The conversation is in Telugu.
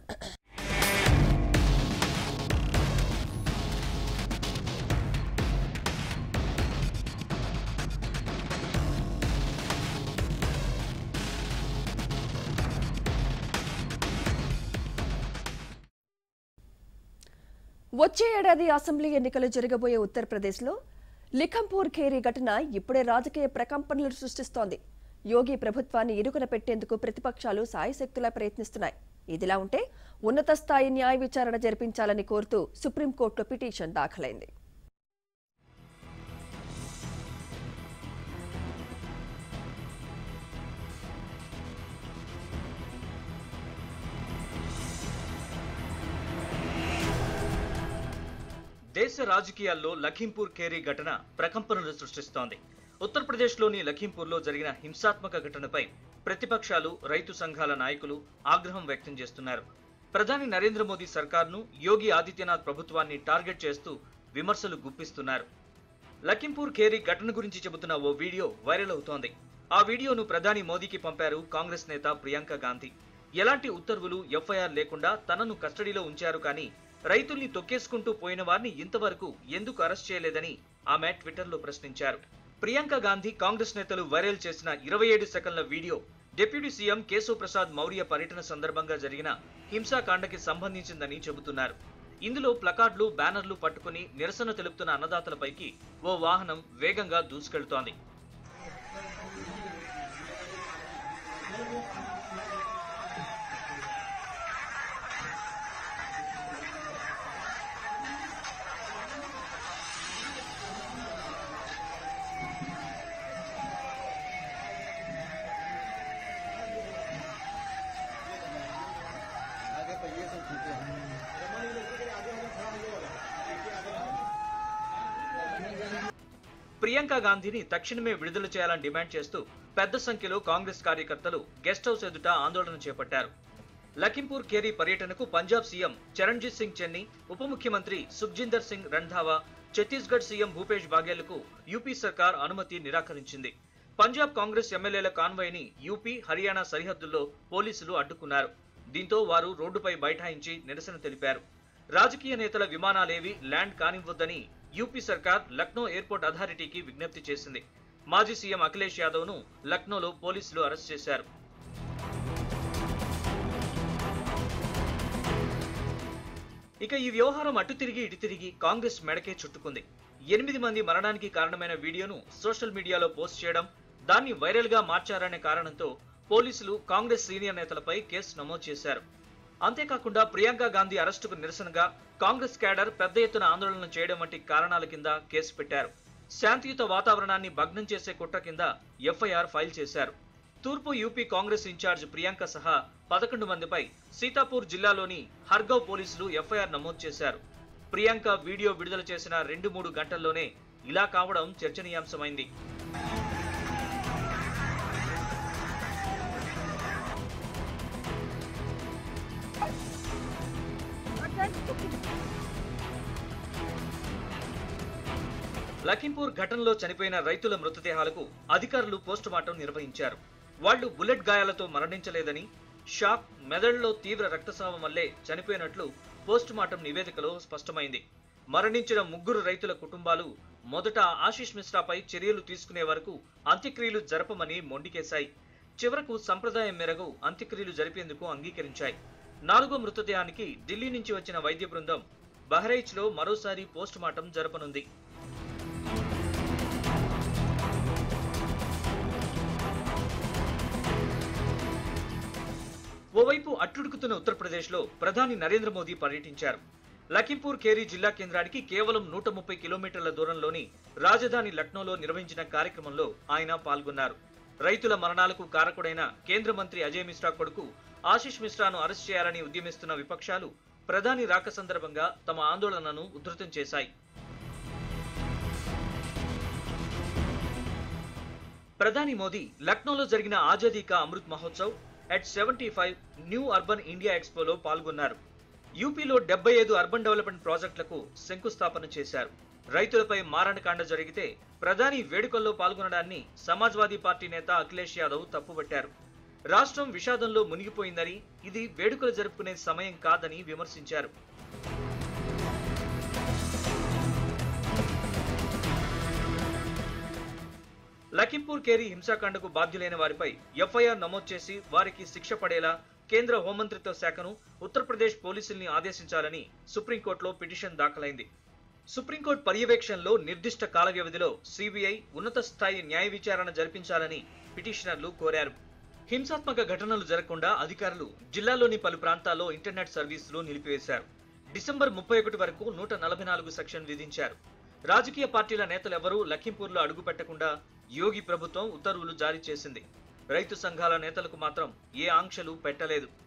వచ్చే ఏడాది అసెంబ్లీ ఎన్నికలు జరగబోయే ఉత్తరప్రదేశ్లో లిఖంపూర్ ఖేరీ ఘటన ఇప్పుడే రాజకీయ ప్రకంపనలు సృష్టిస్తోంది యోగి ప్రభుత్వాన్ని ఇరుకున పెట్టేందుకు ప్రతిపక్షాలు సాయశక్తులా ప్రయత్నిస్తున్నాయి ఇదిలా ఉంటే ఉన్నత స్థాయి న్యాయ విచారణ జరిపించాలని కోరుతూ సుప్రీంకోర్టులో పిటిషన్ దాఖలైంది దేశ రాజకీయాల్లో లఖీంపూర్ ఖేరీ ఘటన ప్రకంపనలు సృష్టిస్తోంది ఉత్తరప్రదేశ్లోని లఖీంపూర్లో జరిగిన హింసాత్మక ఘటనపై ప్రతిపక్షాలు రైతు సంఘాల నాయకులు ఆగ్రహం వ్యక్తం చేస్తున్నారు ప్రధాని నరేంద్ర మోదీ సర్కార్ను యోగి ఆదిత్యనాథ్ ప్రభుత్వాన్ని టార్గెట్ చేస్తూ విమర్శలు గుప్పిస్తున్నారు లఖింపూర్ ఖేరీ ఘటన గురించి చెబుతున్న ఓ వీడియో వైరల్ అవుతోంది ఆ వీడియోను ప్రధాని మోదీకి పంపారు కాంగ్రెస్ నేత ప్రియాంక గాంధీ ఎలాంటి ఉత్తర్వులు ఎఫ్ఐఆర్ లేకుండా తనను కస్టడీలో ఉంచారు కానీ రైతుల్ని తొక్కేసుకుంటూ పోయిన వారిని ఇంతవరకు ఎందుకు అరెస్ట్ చేయలేదని ఆమె ట్విట్టర్లో ప్రశ్నించారు ప్రియాంక గాంధీ కాంగ్రెస్ నేతలు వైరల్ చేసిన ఇరవై ఏడు సెకండ్ల video deputy CM Keshav Prasad Maurya పర్యటన సందర్భంగా జరిగిన హింసాకాండకి సంబంధించిందని చెబుతున్నారు ఇందులో ప్లకార్డులు బ్యానర్లు పట్టుకుని నిరసన తెలుపుతున్న అన్నదాతలపైకి ఓ వాహనం వేగంగా దూసుకెళ్తోంది ప్రియాంక గాంధీని తక్షణమే విడుదల చేయాలని డిమాండ్ చేస్తూ పెద్ద సంఖ్యలో కాంగ్రెస్ కార్యకర్తలు గెస్ట్ హౌస్ ఎదుట ఆందోళన చేపట్టారు లఖింపూర్ ఖేరీ పర్యటనకు పంజాబ్ సీఎం చరణ్జీత్ సింగ్ చెన్ని ఉప ముఖ్యమంత్రి సుఖ్జిందర్ సింగ్ రణ్ధావా ఛత్తీస్గఢ్ సీఎం భూపేష్ బాఘేలకు యూపీ సర్కార్ అనుమతి నిరాకరించింది పంజాబ్ కాంగ్రెస్ ఎమ్మెల్యేల కాన్వాయ్ని యూపీ హర్యానా సరిహద్దుల్లో పోలీసులు అడ్డుకున్నారు దీంతో వారు రోడ్డుపై బైఠాయించి నిరసన తెలిపారు రాజకీయ నేతల విమానాలేవి ల్యాండ్ కానివ్వొద్దని యూపీ సర్కార్ లక్నో ఎయిర్పోర్ట్ అథారిటీకి విజ్ఞప్తి చేసింది మాజీ సీఎం అఖిలేష్ యాదవ్ ను లక్నోలో పోలీసులు అరెస్ట్ చేశారు ఇక ఈ వ్యవహారం అటు తిరిగి ఇటు తిరిగి కాంగ్రెస్ మెడకే చుట్టుకుంది ఎనిమిది మంది మరణానికి కారణమైన వీడియోను సోషల్ మీడియాలో పోస్ట్ చేయడం దాన్ని వైరల్ గా మార్చారనే కారణంతో పోలీసులు కాంగ్రెస్ సీనియర్ నేతలపై కేసు నమోదు చేశారు అంతేకాకుండా ప్రియాంక గాంధీ అరెస్టుకు నిరసనగా కాంగ్రెస్ క్యాడర్ పెద్ద ఎత్తున ఆందోళన చేయడం వంటి కారణాల కింద కేసు పెట్టారు శాంతియుత వాతావరణాన్ని భగ్నం చేసే కుట్ర కింద ఎఫ్ఐఆర్ ఫైల్ చేశారు తూర్పు యూపీ కాంగ్రెస్ ఇన్ఛార్జ్ ప్రియాంక సహా పదకొండు మందిపై సీతాపూర్ జిల్లాలోని హర్గవ్ పోలీసులు ఎఫ్ఐఆర్ నమోదు చేశారు ప్రియాంక వీడియో విడుదల చేసిన రెండు మూడు గంటల్లోనే ఇలా కావడం చర్చనీయాంశమైంది లఖింపూర్ ఘటనలో చనిపోయిన రైతుల మృతదేహాలకు అధికారులు పోస్టుమార్టం నిర్వహించారు వాళ్లు బుల్లెట్ గాయాలతో మరణించలేదని షాక్ మెదడులో తీవ్ర రక్తస్రావం వల్లే చనిపోయినట్లు పోస్టుమార్టం నివేదికలో స్పష్టమైంది మరణించిన ముగ్గురు రైతుల కుటుంబాలు మొదట ఆశీష్ మిశ్రాపై చర్యలు తీసుకునే వరకు అంత్యక్రియలు జరపమని మొండికేశాయి చివరకు సంప్రదాయం మేరకు అంత్యక్రియలు జరిపేందుకు అంగీకరించాయి నాలుగో మృతదేహానికి ఢిల్లీ నుంచి వచ్చిన వైద్య బృందం బహ్రైచ్లో మరోసారి పోస్టుమార్టం జరపనుంది ఓవైపు అట్టుడుకుతున్న ఉత్తరప్రదేశ్లో ప్రధాని నరేంద్ర మోదీ పర్యటించారు లఖింపూర్ ఖేరీ జిల్లా కేంద్రానికి కేవలం నూట ముప్పై కిలోమీటర్ల దూరంలోని రాజధాని లక్నోలో నిర్వహించిన కార్యక్రమంలో ఆయన పాల్గొన్నారు రైతుల మరణాలకు కారకుడైన కేంద్ర మంత్రి అజయ్ మిశ్రా కొడుకు ఆశిష్ మిశ్రాను అరెస్ట్ చేయాలని ఉద్యమిస్తున్న విపక్షాలు ప్రధాని రాక సందర్భంగా తమ ఆందోళనను ఉధృతం చేశాయి ప్రధాని మోదీ లక్నోలో జరిగిన Azadi ka Amrit Mahotsav at seventy five new urban India ఎక్స్పోలో పాల్గొన్నారు యూపీలో డెబ్బై ఐదు అర్బన్ డెవలప్మెంట్ ప్రాజెక్టులకు శంకుస్థాపన చేశారు రైతులపై మారణకాండ జరిగితే ప్రధాని వేడుకల్లో పాల్గొనడాన్ని సమాజ్వాదీ పార్టీ నేత అఖిలేష్ యాదవ్ తప్పుపట్టారు రాష్ట్రం విషాదంలో మునిగిపోయిందని ఇది వేడుకలు జరుపుకునే సమయం కాదని విమర్శించారు లఖింపూర్ కేరీ హింసాకాండకు బాధ్యులైన వారిపై ఎఫ్ఐఆర్ నమోదు చేసి వారికి శిక్ష పడేలా కేంద్ర హోంమంత్రిత్వ శాఖను ఉత్తరప్రదేశ్ పోలీసుల్ని ఆదేశించాలని సుప్రీంకోర్టులో పిటిషన్ దాఖలైంది సుప్రీంకోర్టు పర్యవేక్షణలో నిర్దిష్ట కాల వ్యవధిలో సిబిఐ ఉన్నత స్థాయి న్యాయ విచారణ జరిపించాలని పిటిషనర్లు కోరారు హింసాత్మక ఘటనలు జరగకుండా అధికారులు జిల్లాలోని పలు ప్రాంతాల్లో ఇంటర్నెట్ సర్వీసులు నిలిపివేశారు డిసెంబర్ ముప్పై ఒకటి వరకు నూట నలభై నాలుగు సెక్షన్ విధించారు రాజకీయ పార్టీల నేతలెవరూ లఖింపూర్లో అడుగు పెట్టకుండా యోగి ప్రభుత్వం ఉత్తర్వులు జారీ చేసింది రైతు సంఘాల నేతలకు మాత్రం ఏ ఆంక్షలు పెట్టలేదు